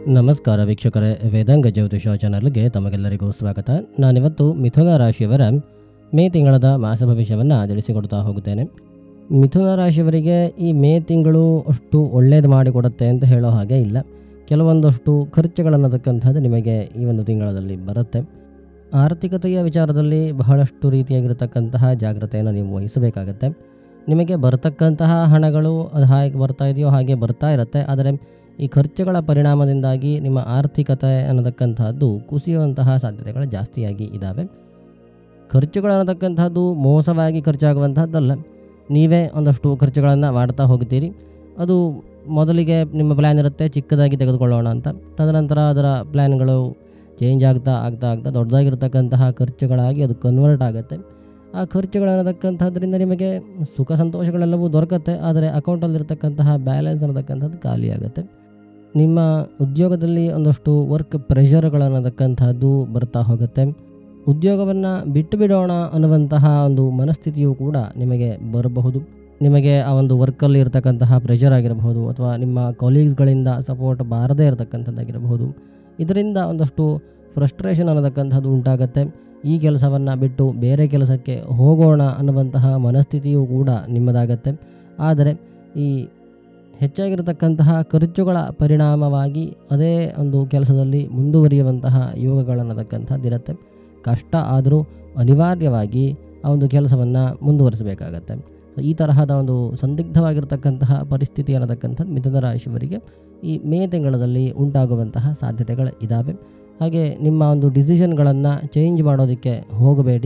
ನಮಸ್ಕಾರ ವೀಕ್ಷಕರೇ ವೇದಾಂಗ ಜ್ಯೋತಿಷ ಚಾನಲ್ಗೆ ತಮಗೆಲ್ಲರಿಗೂ ಸ್ವಾಗತ ನಾನಿವತ್ತು ಮಿಥುನ ರಾಶಿಯವರ ಮೇ ತಿಂಗಳದ ಮಾಸ ಭವಿಷ್ಯವನ್ನು ತಿಳಿಸಿಕೊಡ್ತಾ ಹೋಗುತ್ತೇನೆ ಮಿಥುನ ರಾಶಿಯವರಿಗೆ ಈ ಮೇ ತಿಂಗಳು ಅಷ್ಟು ಒಳ್ಳೆಯದು ಮಾಡಿಕೊಡುತ್ತೆ ಅಂತ ಹೇಳೋ ಹಾಗೆ ಇಲ್ಲ ಕೆಲವೊಂದಷ್ಟು ಖರ್ಚುಗಳನ್ನತಕ್ಕಂಥದ್ದು ನಿಮಗೆ ಈ ಒಂದು ತಿಂಗಳಲ್ಲಿ ಬರುತ್ತೆ ಆರ್ಥಿಕತೆಯ ವಿಚಾರದಲ್ಲಿ ಬಹಳಷ್ಟು ರೀತಿಯಾಗಿರತಕ್ಕಂತಹ ಜಾಗ್ರತೆಯನ್ನು ನೀವು ವಹಿಸಬೇಕಾಗತ್ತೆ ನಿಮಗೆ ಬರತಕ್ಕಂತಹ ಹಣಗಳು ಅದು ಹಾಗೆ ಬರ್ತಾ ಇದೆಯೋ ಹಾಗೆ ಬರ್ತಾ ಇರುತ್ತೆ ಆದರೆ ಈ ಖರ್ಚುಗಳ ಪರಿಣಾಮದಿಂದಾಗಿ ನಿಮ್ಮ ಆರ್ಥಿಕತೆ ಅನ್ನತಕ್ಕಂತಹದ್ದು ಕುಸಿಯುವಂತಹ ಸಾಧ್ಯತೆಗಳು ಜಾಸ್ತಿಯಾಗಿ ಇದ್ದಾವೆ ಖರ್ಚುಗಳು ಅನ್ನತಕ್ಕಂಥದ್ದು ಮೋಸವಾಗಿ ಖರ್ಚಾಗುವಂತಹದ್ದಲ್ಲ ನೀವೇ ಒಂದಷ್ಟು ಖರ್ಚುಗಳನ್ನು ಮಾಡ್ತಾ ಹೋಗ್ತೀರಿ ಅದು ಮೊದಲಿಗೆ ನಿಮ್ಮ ಪ್ಲ್ಯಾನ್ ಇರುತ್ತೆ ಚಿಕ್ಕದಾಗಿ ತೆಗೆದುಕೊಳ್ಳೋಣ ಅಂತ ತದನಂತರ ಅದರ ಪ್ಲ್ಯಾನ್ಗಳು ಚೇಂಜ್ ಆಗ್ತಾ ಆಗ್ತಾ ಆಗ್ತಾ ದೊಡ್ಡದಾಗಿರ್ತಕ್ಕಂತಹ ಖರ್ಚುಗಳಾಗಿ ಅದು ಕನ್ವರ್ಟ್ ಆಗುತ್ತೆ ಆ ಖರ್ಚುಗಳನ್ನತಕ್ಕಂಥದ್ರಿಂದ ನಿಮಗೆ ಸುಖ ಸಂತೋಷಗಳೆಲ್ಲವೂ ದೊರಕತ್ತೆ ಆದರೆ ಅಕೌಂಟಲ್ಲಿರ್ತಕ್ಕಂತಹ ಬ್ಯಾಲೆನ್ಸ್ ಅನ್ನತಕ್ಕಂಥದ್ದು ಖಾಲಿ ಆಗುತ್ತೆ ನಿಮ್ಮ ಉದ್ಯೋಗದಲ್ಲಿ ಒಂದಷ್ಟು ವರ್ಕ್ ಪ್ರೆಷರ್ಗಳನ್ನತಕ್ಕಂಥದ್ದು ಬರ್ತಾ ಹೋಗುತ್ತೆ ಉದ್ಯೋಗವನ್ನು ಬಿಟ್ಟು ಬಿಡೋಣ ಅನ್ನುವಂತಹ ಒಂದು ಮನಸ್ಥಿತಿಯು ಕೂಡ ನಿಮಗೆ ಬರಬಹುದು ನಿಮಗೆ ಆ ಒಂದು ವರ್ಕಲ್ಲಿ ಇರತಕ್ಕಂತಹ ಪ್ರೆಷರ್ ಆಗಿರಬಹುದು ಅಥವಾ ನಿಮ್ಮ ಕೊಲೀಗ್ಸ್ಗಳಿಂದ ಸಪೋರ್ಟ್ ಬಾರದೇ ಇರತಕ್ಕಂಥದ್ದಾಗಿರಬಹುದು ಇದರಿಂದ ಒಂದಷ್ಟು ಫ್ರಸ್ಟ್ರೇಷನ್ ಅನ್ನತಕ್ಕಂಥದ್ದು ಉಂಟಾಗತ್ತೆ ಈ ಕೆಲಸವನ್ನು ಬಿಟ್ಟು ಬೇರೆ ಕೆಲಸಕ್ಕೆ ಹೋಗೋಣ ಅನ್ನುವಂತಹ ಮನಸ್ಥಿತಿಯೂ ಕೂಡ ನಿಮ್ಮದಾಗತ್ತೆ ಆದರೆ ಈ ಹೆಚ್ಚಾಗಿರತಕ್ಕಂತಹ ಖರ್ಚುಗಳ ಪರಿಣಾಮವಾಗಿ ಅದೇ ಒಂದು ಕೆಲಸದಲ್ಲಿ ಮುಂದುವರಿಯುವಂತಹ ಯೋಗಗಳನ್ನತಕ್ಕಂಥದ್ದಿರುತ್ತೆ ಕಷ್ಟ ಆದರೂ ಅನಿವಾರ್ಯವಾಗಿ ಆ ಒಂದು ಕೆಲಸವನ್ನು ಮುಂದುವರಿಸಬೇಕಾಗತ್ತೆ ಸೊ ಈ ತರಹದ ಒಂದು ಸಂದಿಗ್ಧವಾಗಿರ್ತಕ್ಕಂತಹ ಪರಿಸ್ಥಿತಿ ಅನ್ನತಕ್ಕಂಥದ್ದು ಮಿಥುನ ರಾಶಿಯವರಿಗೆ ಈ ಮೇ ತಿಂಗಳಲ್ಲಿ ಉಂಟಾಗುವಂತಹ ಸಾಧ್ಯತೆಗಳು ಇದ್ದಾವೆ ಹಾಗೆ ನಿಮ್ಮ ಒಂದು ಡಿಸಿಷನ್ಗಳನ್ನು ಚೇಂಜ್ ಮಾಡೋದಕ್ಕೆ ಹೋಗಬೇಡಿ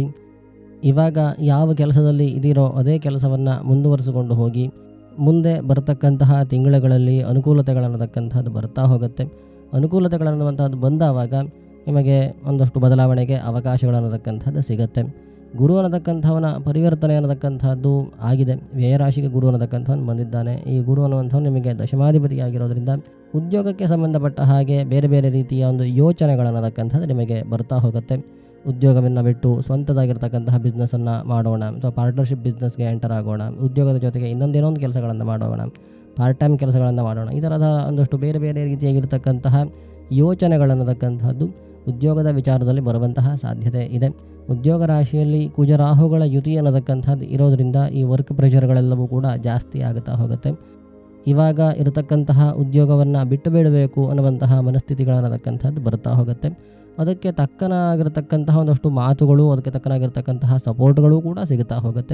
ಇವಾಗ ಯಾವ ಕೆಲಸದಲ್ಲಿ ಇದಿರೋ ಅದೇ ಕೆಲಸವನ್ನು ಮುಂದುವರಿಸಿಕೊಂಡು ಹೋಗಿ ಮುಂದೆ ಬರತಕ್ಕಂತಹ ತಿಂಗಳುಗಳಲ್ಲಿ ಅನುಕೂಲತೆಗಳನ್ನತಕ್ಕಂಥದ್ದು ಬರ್ತಾ ಹೋಗುತ್ತೆ ಅನುಕೂಲತೆಗಳನ್ನುವಂಥದ್ದು ಬಂದಾವಾಗ ನಿಮಗೆ ಒಂದಷ್ಟು ಬದಲಾವಣೆಗೆ ಅವಕಾಶಗಳನ್ನತಕ್ಕಂಥದ್ದು ಸಿಗುತ್ತೆ ಗುರು ಅನ್ನತಕ್ಕಂಥವನ ಪರಿವರ್ತನೆ ಅನ್ನತಕ್ಕಂಥದ್ದು ಆಗಿದೆ ವ್ಯಯರಾಶಿಗೆ ಗುರು ಅನ್ನತಕ್ಕಂಥವನು ಬಂದಿದ್ದಾನೆ ಈ ಗುರು ಅನ್ನುವಂಥವ್ನು ನಿಮಗೆ ದಶಮಾಧಿಪತಿಯಾಗಿರೋದ್ರಿಂದ ಉದ್ಯೋಗಕ್ಕೆ ಸಂಬಂಧಪಟ್ಟ ಹಾಗೆ ಬೇರೆ ಬೇರೆ ರೀತಿಯ ಒಂದು ಯೋಚನೆಗಳನ್ನತಕ್ಕಂಥದ್ದು ನಿಮಗೆ ಬರ್ತಾ ಹೋಗುತ್ತೆ ಉದ್ಯೋಗವನ್ನು ಬಿಟ್ಟು ಸ್ವಂತದಾಗಿರ್ತಕ್ಕಂತಹ ಬಿಸ್ನೆಸ್ಸನ್ನು ಮಾಡೋಣ ಅಥವಾ ಪಾರ್ಟ್ನರ್ಶಿಪ್ ಬಿಸ್ನೆಸ್ಗೆ ಎಂಟರ್ ಆಗೋಣ ಉದ್ಯೋಗದ ಜೊತೆಗೆ ಇನ್ನೊಂದೇನೋ ಒಂದು ಕೆಲಸಗಳನ್ನು ಮಾಡೋಣ ಪಾರ್ಟ್ ಟೈಮ್ ಕೆಲಸಗಳನ್ನು ಮಾಡೋಣ ಈ ಥರದ ಒಂದಷ್ಟು ಬೇರೆ ಬೇರೆ ರೀತಿಯಾಗಿರ್ತಕ್ಕಂತಹ ಯೋಚನೆಗಳನ್ನತಕ್ಕಂಥದ್ದು ಉದ್ಯೋಗದ ವಿಚಾರದಲ್ಲಿ ಬರುವಂತಹ ಸಾಧ್ಯತೆ ಇದೆ ಉದ್ಯೋಗ ರಾಶಿಯಲ್ಲಿ ಕುಜರಾಹುಗಳ ಯುತಿ ಅನ್ನತಕ್ಕಂಥದ್ದು ಇರೋದರಿಂದ ಈ ವರ್ಕ್ ಪ್ರೆಷರ್ಗಳೆಲ್ಲವೂ ಕೂಡ ಜಾಸ್ತಿ ಆಗುತ್ತಾ ಹೋಗುತ್ತೆ ಇವಾಗ ಇರತಕ್ಕಂತಹ ಉದ್ಯೋಗವನ್ನು ಬಿಟ್ಟು ಬಿಡಬೇಕು ಅನ್ನುವಂತಹ ಮನಸ್ಥಿತಿಗಳನ್ನತಕ್ಕಂಥದ್ದು ಬರ್ತಾ ಹೋಗುತ್ತೆ ಅದಕ್ಕೆ ತಕ್ಕನಾಗಿರತಕ್ಕಂತಹ ಒಂದಷ್ಟು ಮಾತುಗಳು ಅದಕ್ಕೆ ತಕ್ಕನಾಗಿರ್ತಕ್ಕಂತಹ ಸಪೋರ್ಟ್ಗಳು ಕೂಡ ಸಿಗುತ್ತಾ ಹೋಗುತ್ತೆ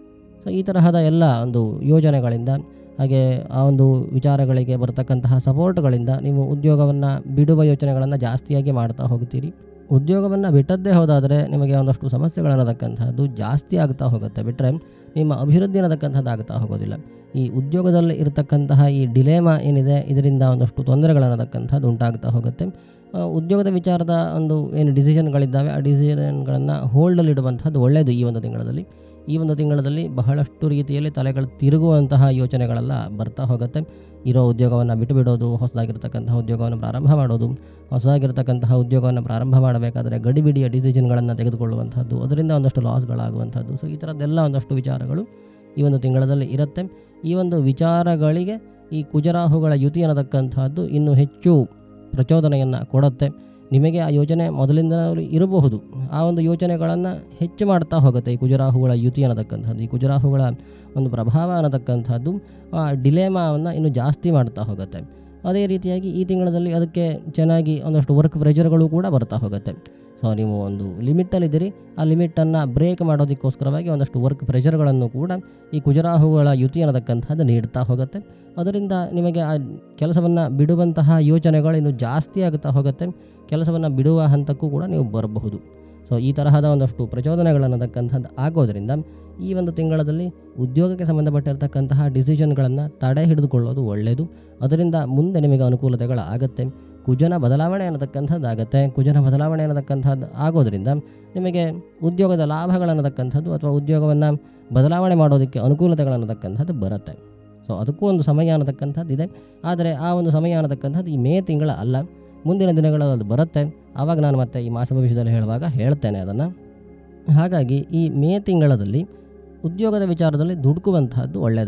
ಸೊ ಈ ತರಹದ ಎಲ್ಲ ಒಂದು ಯೋಜನೆಗಳಿಂದ ಹಾಗೆ ಆ ಒಂದು ವಿಚಾರಗಳಿಗೆ ಬರತಕ್ಕಂತಹ ಸಪೋರ್ಟ್ಗಳಿಂದ ನೀವು ಉದ್ಯೋಗವನ್ನು ಬಿಡುವ ಯೋಚನೆಗಳನ್ನು ಜಾಸ್ತಿಯಾಗಿ ಮಾಡ್ತಾ ಹೋಗ್ತೀರಿ ಉದ್ಯೋಗವನ್ನು ಬಿಟ್ಟದ್ದೇ ಹೋದಾದರೆ ನಿಮಗೆ ಒಂದಷ್ಟು ಸಮಸ್ಯೆಗಳನ್ನತಕ್ಕಂಥದ್ದು ಜಾಸ್ತಿ ಆಗ್ತಾ ಹೋಗುತ್ತೆ ಬಿಟ್ಟರೆ ನಿಮ್ಮ ಅಭಿವೃದ್ಧಿ ಅನ್ನತಕ್ಕಂಥದ್ದು ಆಗ್ತಾ ಹೋಗೋದಿಲ್ಲ ಈ ಉದ್ಯೋಗದಲ್ಲಿ ಇರತಕ್ಕಂತಹ ಈ ಡಿಲೇಮಾ ಏನಿದೆ ಇದರಿಂದ ಒಂದಷ್ಟು ತೊಂದರೆಗಳನ್ನತಕ್ಕಂಥದ್ದು ಉಂಟಾಗ್ತಾ ಹೋಗುತ್ತೆ ಆ, ಉದ್ಯೋಗದ ವಿಚಾರದ ಒಂದು ಏನು ಡಿಸಿಷನ್ಗಳಿದ್ದಾವೆ ಆ ಡಿಸಿಷನ್ಗಳನ್ನು ಹೋಲ್ಡಲ್ಲಿಡುವಂಥದ್ದು ಒಳ್ಳೆಯದು ಈ ಒಂದು ತಿಂಗಳಲ್ಲಿ ಈ ಒಂದು ತಿಂಗಳಲ್ಲಿ ಬಹಳಷ್ಟು ರೀತಿಯಲ್ಲಿ ತಲೆಗಳು ತಿರುಗುವಂತಹ ಯೋಚನೆಗಳೆಲ್ಲ ಬರ್ತಾ ಹೋಗುತ್ತೆ ಇರೋ ಉದ್ಯೋಗವನ್ನು ಬಿಟ್ಟು ಬಿಡೋದು ಹೊಸದಾಗಿರ್ತಕ್ಕಂತಹ ಉದ್ಯೋಗವನ್ನು ಪ್ರಾರಂಭ ಮಾಡೋದು ಹೊಸದಾಗಿರ್ತಕ್ಕಂತಹ ಉದ್ಯೋಗವನ್ನು ಪ್ರಾರಂಭ ಮಾಡಬೇಕಾದ್ರೆ ಗಡಿಬಿಡಿಯ ಡಿಸಿಷನ್ಗಳನ್ನು ತೆಗೆದುಕೊಳ್ಳುವಂಥದ್ದು ಅದರಿಂದ ಒಂದಷ್ಟು ಲಾಸ್ಗಳಾಗುವಂಥದ್ದು ಸೊ ಈ ಥರದ್ದೆಲ್ಲ ಒಂದಷ್ಟು ವಿಚಾರಗಳು ಈ ಒಂದು ತಿಂಗಳಲ್ಲಿ ಇರುತ್ತೆ ಈ ಒಂದು ವಿಚಾರಗಳಿಗೆ ಈ ಕುಜರಾಹುಗಳ ಯುತಿ ಅನ್ನತಕ್ಕಂಥದ್ದು ಇನ್ನೂ ಹೆಚ್ಚು ಪ್ರಚೋದನೆಯನ್ನು ಕೊಡುತ್ತೆ ನಿಮಗೆ ಆ ಯೋಚನೆ ಮೊದಲಿಂದ ಇರಬಹುದು ಆ ಒಂದು ಯೋಚನೆಗಳನ್ನು ಹೆಚ್ಚು ಮಾಡ್ತಾ ಹೋಗುತ್ತೆ ಈ ಕುಜರಾಹುಗಳ ಯುತಿ ಅನ್ನತಕ್ಕಂಥದ್ದು ಈ ಕುಜರಾಹುಗಳ ಒಂದು ಪ್ರಭಾವ ಅನ್ನತಕ್ಕಂಥದ್ದು ಆ ಡಿಲೇಮಾವನ್ನು ಇನ್ನೂ ಜಾಸ್ತಿ ಮಾಡ್ತಾ ಹೋಗುತ್ತೆ ಅದೇ ರೀತಿಯಾಗಿ ಈ ತಿಂಗಳಲ್ಲಿ ಅದಕ್ಕೆ ಚೆನ್ನಾಗಿ ಒಂದಷ್ಟು ವರ್ಕ್ ಪ್ರೆಷರ್ಗಳು ಕೂಡ ಬರ್ತಾ ಹೋಗುತ್ತೆ ಸೊ ನೀವು ಒಂದು ಲಿಮಿಟಲ್ಲಿದ್ದೀರಿ ಆ ಲಿಮಿಟನ್ನು ಬ್ರೇಕ್ ಮಾಡೋದಕ್ಕೋಸ್ಕರವಾಗಿ ಒಂದಷ್ಟು ವರ್ಕ್ ಪ್ರೆಷರ್ಗಳನ್ನು ಕೂಡ ಈ ಕುಜರಾಹುಗಳ ಯುತಿ ಅನ್ನತಕ್ಕಂಥದ್ದು ನೀಡ್ತಾ ಹೋಗುತ್ತೆ ಅದರಿಂದ ನಿಮಗೆ ಆ ಕೆಲಸವನ್ನು ಬಿಡುವಂತಹ ಯೋಚನೆಗಳು ಇನ್ನು ಜಾಸ್ತಿ ಆಗುತ್ತಾ ಹೋಗುತ್ತೆ ಕೆಲಸವನ್ನು ಬಿಡುವ ಹಂತಕ್ಕೂ ಕೂಡ ನೀವು ಬರಬಹುದು ಸೊ ಈ ತರಹದ ಒಂದಷ್ಟು ಪ್ರಚೋದನೆಗಳನ್ನತಕ್ಕಂಥದ್ದು ಆಗೋದ್ರಿಂದ ಈ ಒಂದು ತಿಂಗಳಲ್ಲಿ ಉದ್ಯೋಗಕ್ಕೆ ಸಂಬಂಧಪಟ್ಟಿರ್ತಕ್ಕಂತಹ ಡಿಸಿಷನ್ಗಳನ್ನು ತಡೆ ಹಿಡಿದುಕೊಳ್ಳೋದು ಒಳ್ಳೆಯದು ಅದರಿಂದ ಮುಂದೆ ನಿಮಗೆ ಅನುಕೂಲತೆಗಳು ಆಗುತ್ತೆ ಕುಜನ ಬದಲಾವಣೆ ಅನ್ನತಕ್ಕಂಥದ್ದು ಆಗುತ್ತೆ ಕುಜನ ಬದಲಾವಣೆ ಅನ್ನತಕ್ಕಂಥದ್ದು ಆಗೋದ್ರಿಂದ ನಿಮಗೆ ಉದ್ಯೋಗದ ಲಾಭಗಳನ್ನತಕ್ಕಂಥದ್ದು ಅಥವಾ ಉದ್ಯೋಗವನ್ನು ಬದಲಾವಣೆ ಮಾಡೋದಕ್ಕೆ ಅನುಕೂಲತೆಗಳನ್ನತಕ್ಕಂಥದ್ದು ಬರುತ್ತೆ ಸೊ ಅದಕ್ಕೂ ಒಂದು ಸಮಯ ಅನ್ನತಕ್ಕಂಥದ್ದು ಇದೆ ಆದರೆ ಆ ಒಂದು ಸಮಯ ಅನ್ನತಕ್ಕಂಥದ್ದು ಈ ಮೇ ತಿಂಗಳ ಅಲ್ಲ ಮುಂದಿನ ದಿನಗಳಲ್ಲಿ ಅದು ಬರುತ್ತೆ ಆವಾಗ ನಾನು ಮತ್ತೆ ಈ ಮಾಸ ಭವಿಷ್ಯದಲ್ಲಿ ಹೇಳುವಾಗ ಹೇಳ್ತೇನೆ ಅದನ್ನು ಹಾಗಾಗಿ ಈ ಮೇ ತಿಂಗಳಲ್ಲಿ ಉದ್ಯೋಗದ ವಿಚಾರದಲ್ಲಿ ದುಡುಕುವಂತಹದ್ದು ಒಳ್ಳೆಯದಲ್ಲ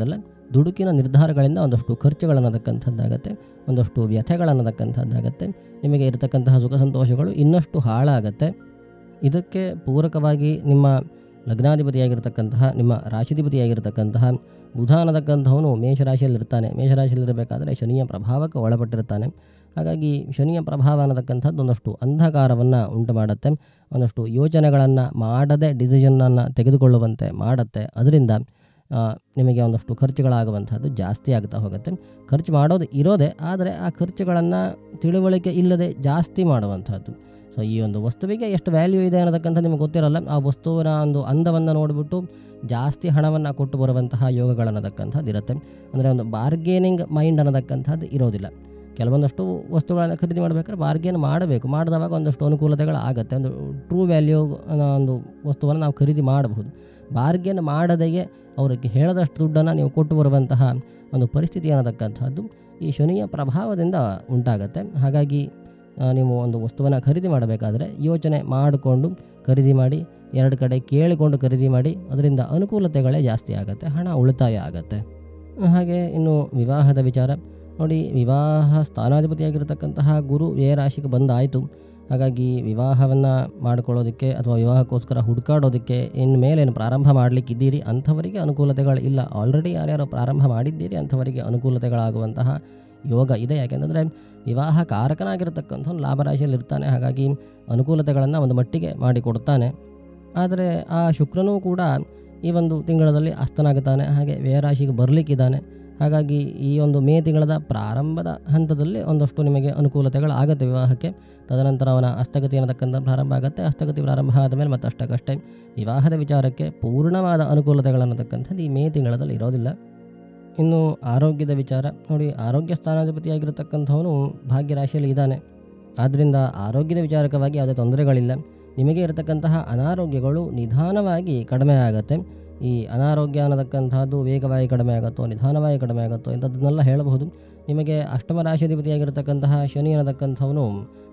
ದುಡುಕಿನ ನಿರ್ಧಾರಗಳಿಂದ ಒಂದಷ್ಟು ಖರ್ಚುಗಳನ್ನತಕ್ಕಂಥದ್ದಾಗತ್ತೆ ಒಂದಷ್ಟು ವ್ಯಥೆಗಳನ್ನತಕ್ಕಂಥದ್ದಾಗತ್ತೆ ನಿಮಗೆ ಇರತಕ್ಕಂತಹ ಸುಖ ಸಂತೋಷಗಳು ಇನ್ನಷ್ಟು ಹಾಳಾಗತ್ತೆ ಇದಕ್ಕೆ ಪೂರಕವಾಗಿ ನಿಮ್ಮ ಲಗ್ನಾಧಿಪತಿಯಾಗಿರ್ತಕ್ಕಂತಹ ನಿಮ್ಮ ರಾಶಿಧಿಪತಿಯಾಗಿರ್ತಕ್ಕಂತಹ ಬುಧ ಅನ್ನತಕ್ಕಂಥವನು ಮೇಷರಾಶಿಯಲ್ಲಿರ್ತಾನೆ ಮೇಷರಾಶಿಯಲ್ಲಿರಬೇಕಾದ್ರೆ ಶನಿಯ ಪ್ರಭಾವಕ್ಕೆ ಒಳಪಟ್ಟಿರ್ತಾನೆ ಹಾಗಾಗಿ ಶನಿಯ ಪ್ರಭಾವ ಅನ್ನತಕ್ಕಂಥದ್ದು ಒಂದಷ್ಟು ಅಂಧಕಾರವನ್ನು ಉಂಟು ಮಾಡುತ್ತೆ ಒಂದಷ್ಟು ಯೋಚನೆಗಳನ್ನು ಮಾಡದೆ ಡಿಸಿಷನ್ನನ್ನು ತೆಗೆದುಕೊಳ್ಳುವಂತೆ ಮಾಡುತ್ತೆ ಅದರಿಂದ ಆ, ನಿಮಗೆ ಒಂದಷ್ಟು ಖರ್ಚುಗಳಾಗುವಂಥದ್ದು ಜಾಸ್ತಿ ಆಗ್ತಾ ಹೋಗುತ್ತೆ ಖರ್ಚು ಮಾಡೋದು ಇರೋದೇ ಆದರೆ ಆ ಖರ್ಚುಗಳನ್ನು ತಿಳುವಳಿಕೆ ಇಲ್ಲದೆ ಜಾಸ್ತಿ ಮಾಡುವಂಥದ್ದು ಸೊ ಈ ಒಂದು ವಸ್ತುವಿಗೆ ಎಷ್ಟು ವ್ಯಾಲ್ಯೂ ಇದೆ ಅನ್ನೋದಕ್ಕಂಥ ನಿಮಗೆ ಗೊತ್ತಿರಲ್ಲ ಆ ವಸ್ತುವಿನ ಒಂದು ಅಂದವನ್ನು ನೋಡಿಬಿಟ್ಟು ಜಾಸ್ತಿ ಹಣವನ್ನು ಕೊಟ್ಟು ಬರುವಂತಹ ಯೋಗಗಳನ್ನತಕ್ಕಂಥದ್ದು ಇರುತ್ತೆ ಅಂದರೆ ಒಂದು ಬಾರ್ಗೇನಿಂಗ್ ಮೈಂಡ್ ಅನ್ನತಕ್ಕಂಥದ್ದು ಇರೋದಿಲ್ಲ ಕೆಲವೊಂದಷ್ಟು ವಸ್ತುಗಳನ್ನು ಖರೀದಿ ಮಾಡಬೇಕಾದ್ರೆ ಬಾರ್ಗೇನ್ ಮಾಡಬೇಕು ಮಾಡಿದವಾಗ ಒಂದಷ್ಟು ಅನುಕೂಲತೆಗಳು ಆಗುತ್ತೆ ಒಂದು ಟ್ರೂ ವ್ಯಾಲ್ಯೂ ಅನ್ನೋ ಒಂದು ವಸ್ತುವನ್ನು ನಾವು ಖರೀದಿ ಮಾಡಬಹುದು ಬಾರ್ಗೇನ್ ಮಾಡದೆಯೇ ಅವರಿಗೆ ಹೇಳದಷ್ಟು ದುಡ್ಡನ್ನು ನೀವು ಕೊಟ್ಟು ಬರುವಂತಹ ಒಂದು ಪರಿಸ್ಥಿತಿ ಅನ್ನತಕ್ಕಂಥದ್ದು ಈ ಶನಿಯ ಪ್ರಭಾವದಿಂದ ಉಂಟಾಗತ್ತೆ ಹಾಗಾಗಿ ಆ, ನೀವು ಒಂದು ವಸ್ತುವನ್ನು ಖರೀದಿ ಮಾಡಬೇಕಾದ್ರೆ ಯೋಚನೆ ಮಾಡಿಕೊಂಡು ಖರೀದಿ ಮಾಡಿ ಎರಡು ಕಡೆ ಕೇಳಿಕೊಂಡು ಖರೀದಿ ಮಾಡಿ ಅದರಿಂದ ಅನುಕೂಲತೆಗಳೇ ಜಾಸ್ತಿ ಆಗುತ್ತೆ ಹಣ ಉಳಿತಾಯ ಆಗುತ್ತೆ ಹಾಗೆ ಇನ್ನು ವಿವಾಹದ ವಿಚಾರ ನೋಡಿ ವಿವಾಹ ಸ್ಥಾನಾಧಿಪತಿಯಾಗಿರ್ತಕ್ಕಂತಹ ಗುರು ವ್ಯಯ ರಾಶಿಗೆ ಬಂದಾಯಿತು ಹಾಗಾಗಿ ವಿವಾಹವನ್ನು ಮಾಡ್ಕೊಳ್ಳೋದಕ್ಕೆ ಅಥವಾ ವಿವಾಹಕ್ಕೋಸ್ಕರ ಹುಡುಕಾಡೋದಕ್ಕೆ ಇನ್ನು ಮೇಲೇನು ಪ್ರಾರಂಭ ಮಾಡಲಿಕ್ಕಿದ್ದೀರಿ ಅಂಥವರಿಗೆ ಅನುಕೂಲತೆಗಳು ಇಲ್ಲ ಆಲ್ರೆಡಿ ಯಾರ್ಯಾರು ಪ್ರಾರಂಭ ಮಾಡಿದ್ದೀರಿ ಅಂಥವರಿಗೆ ಅನುಕೂಲತೆಗಳಾಗುವಂತಹ ಯೋಗ ಇದೆ ಯಾಕೆಂದರೆ ವಿವಾಹ ಕಾರಕನಾಗಿರ್ತಕ್ಕಂಥವ್ನು ಲಾಭರಾಶಿಯಲ್ಲಿ ಇರ್ತಾನೆ ಹಾಗಾಗಿ ಅನುಕೂಲತೆಗಳನ್ನು ಒಂದು ಮಟ್ಟಿಗೆ ಮಾಡಿಕೊಡ್ತಾನೆ ಆದರೆ ಆ ಶುಕ್ರನೂ ಕೂಡ ಈ ಒಂದು ತಿಂಗಳಲ್ಲಿ ಅಸ್ತನಾಗುತ್ತಾನೆ ಹಾಗೆ ವ್ಯಯರಾಶಿಗೆ ಬರಲಿಕ್ಕಿದ್ದಾನೆ ಹಾಗಾಗಿ ಈ ಒಂದು ಮೇ ತಿಂಗಳದ ಪ್ರಾರಂಭದ ಹಂತದಲ್ಲಿ ಒಂದಷ್ಟು ನಿಮಗೆ ಅನುಕೂಲತೆಗಳು ಆಗುತ್ತೆ ವಿವಾಹಕ್ಕೆ ತದನಂತರ ಅವನ ಹಸ್ತಗತಿ ಅನ್ನತಕ್ಕಂಥ ಪ್ರಾರಂಭ ಆಗುತ್ತೆ ಹಸ್ತಗತಿ ಪ್ರಾರಂಭ ಆದಮೇಲೆ ಮತ್ತೆ ಅಷ್ಟಕ್ಕಷ್ಟೇ ವಿವಾಹದ ವಿಚಾರಕ್ಕೆ ಪೂರ್ಣವಾದ ಅನುಕೂಲತೆಗಳನ್ನತಕ್ಕಂಥದ್ದು ಈ ಮೇ ತಿಂಗಳಲ್ಲಿ ಇರೋದಿಲ್ಲ ಇನ್ನು ಆರೋಗ್ಯದ ವಿಚಾರ ನೋಡಿ ಆರೋಗ್ಯ ಸ್ಥಾನಾಧಿಪತಿಯಾಗಿರತಕ್ಕಂಥವನು ಭಾಗ್ಯ ರಾಶಿಯಲ್ಲಿ ಇದ್ದಾನೆ ಆದ್ದರಿಂದ ಆರೋಗ್ಯದ ವಿಚಾರಕವಾಗಿ ಯಾವುದೇ ತೊಂದರೆಗಳಿಲ್ಲ ನಿಮಗೆ ಇರತಕ್ಕಂತಹ ಅನಾರೋಗ್ಯಗಳು ನಿಧಾನವಾಗಿ ಕಡಿಮೆ ಆಗುತ್ತೆ ಈ ಅನಾರೋಗ್ಯ ಅನ್ನತಕ್ಕಂಥದ್ದು ವೇಗವಾಗಿ ಕಡಿಮೆ ಆಗುತ್ತೋ ನಿಧಾನವಾಗಿ ಕಡಿಮೆ ಆಗುತ್ತೋ ಇಂಥದ್ದನ್ನೆಲ್ಲ ಹೇಳಬಹುದು ನಿಮಗೆ ಅಷ್ಟಮ ರಾಶಿಧಿಪತಿಯಾಗಿರತಕ್ಕಂತಹ ಶನಿ ಅನ್ನತಕ್ಕಂಥವನು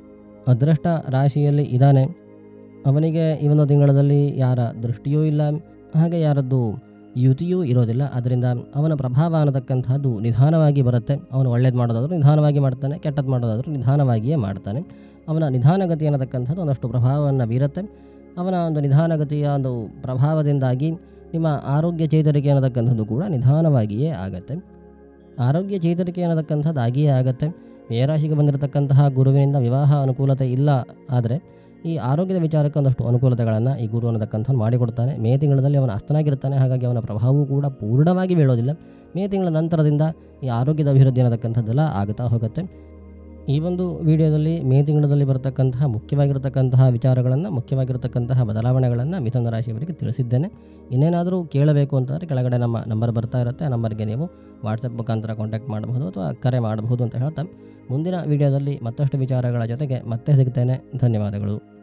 ಅದೃಷ್ಟ ರಾಶಿಯಲ್ಲಿ ಇದ್ದಾನೆ ಅವನಿಗೆ ಈ ಒಂದು ತಿಂಗಳಲ್ಲಿ ಯಾರ ದೃಷ್ಟಿಯೂ ಇಲ್ಲ ಹಾಗೆ ಯಾರದ್ದು ಯುತಿಯೂ ಇರೋದಿಲ್ಲ ಅದರಿಂದ ಅವನ ಪ್ರಭಾವ ಅನ್ನತಕ್ಕಂಥದ್ದು ನಿಧಾನವಾಗಿ ಬರುತ್ತೆ ಅವನು ಒಳ್ಳೇದು ಮಾಡೋದಾದರೂ ನಿಧಾನವಾಗಿ ಮಾಡ್ತಾನೆ ಕೆಟ್ಟದ್ದು ಮಾಡೋದಾದರೂ ನಿಧಾನವಾಗಿಯೇ ಮಾಡ್ತಾನೆ ಅವನ ನಿಧಾನಗತಿ ಅನ್ನತಕ್ಕಂಥದ್ದು ಒಂದಷ್ಟು ಪ್ರಭಾವವನ್ನು ಬೀರುತ್ತೆ ಅವನ ಒಂದು ನಿಧಾನಗತಿಯ ಒಂದು ಪ್ರಭಾವದಿಂದಾಗಿ ನಿಮ್ಮ ಆರೋಗ್ಯ ಚೇತರಿಕೆ ಅನ್ನತಕ್ಕಂಥದ್ದು ಕೂಡ ನಿಧಾನವಾಗಿಯೇ ಆಗುತ್ತೆ ಆರೋಗ್ಯ ಚೇತರಿಕೆ ಅನ್ನತಕ್ಕಂಥದ್ದು ಆಗಿಯೇ ಆಗುತ್ತೆ ಮೇರಾಶಿಗೆ ಬಂದಿರತಕ್ಕಂತಹ ಗುರುವಿನಿಂದ ವಿವಾಹ ಅನುಕೂಲತೆ ಇಲ್ಲ ಆದರೆ ಈ ಆರೋಗ್ಯದ ವಿಚಾರಕ್ಕೆ ಒಂದಷ್ಟು ಅನುಕೂಲತೆಗಳನ್ನು ಈ ಗುರು ಅನ್ನತಕ್ಕಂಥದ್ದು ಮಾಡಿಕೊಡ್ತಾನೆ ಮೇ ತಿಂಗಳಲ್ಲಿ ಅವನ ಅಸ್ತನಾಗಿರ್ತಾನೆ ಹಾಗಾಗಿ ಅವನ ಪ್ರಭಾವವೂ ಕೂಡ ಪೂರ್ಣವಾಗಿ ಬೀಳೋದಿಲ್ಲ ಮೇ ತಿಂಗಳ ನಂತರದಿಂದ ಈ ಆರೋಗ್ಯದ ಅಭಿವೃದ್ಧಿ ಅನ್ನತಕ್ಕಂಥದ್ದೆಲ್ಲ ಆಗುತ್ತಾ ಹೋಗುತ್ತೆ ಈ ಒಂದು ವಿಡಿಯೋದಲ್ಲಿ ಮೇ ತಿಂಗಳಲ್ಲಿ ಬರತಕ್ಕಂತಹ ಮುಖ್ಯವಾಗಿರತಕ್ಕಂತಹ ವಿಚಾರಗಳನ್ನು ಮುಖ್ಯವಾಗಿರತಕ್ಕಂತಹ ಬದಲಾವಣೆಗಳನ್ನು ಮಿಥುನ ರಾಶಿಯವರಿಗೆ ತಿಳಿಸಿದ್ದೇನೆ ಇನ್ನೇನಾದರೂ ಕೇಳಬೇಕು ಅಂತಂದರೆ ಕೆಳಗಡೆ ನಮ್ಮ ನಂಬರ್ ಬರ್ತಾ ಇರುತ್ತೆ ಆ ನಂಬರ್ಗೆ ನೀವು ವಾಟ್ಸಪ್ ಮುಖಾಂತರ ಕಾಂಟ್ಯಾಕ್ಟ್ ಮಾಡಬಹುದು ಅಥವಾ ಕರೆ ಮಾಡಬಹುದು ಅಂತ ಹೇಳ್ತಾ ಮುಂದಿನ ವಿಡಿಯೋದಲ್ಲಿ ಮತ್ತಷ್ಟು ವಿಚಾರಗಳ ಜೊತೆಗೆ ಮತ್ತೆ ಸಿಗ್ತೇನೆ ಧನ್ಯವಾದಗಳು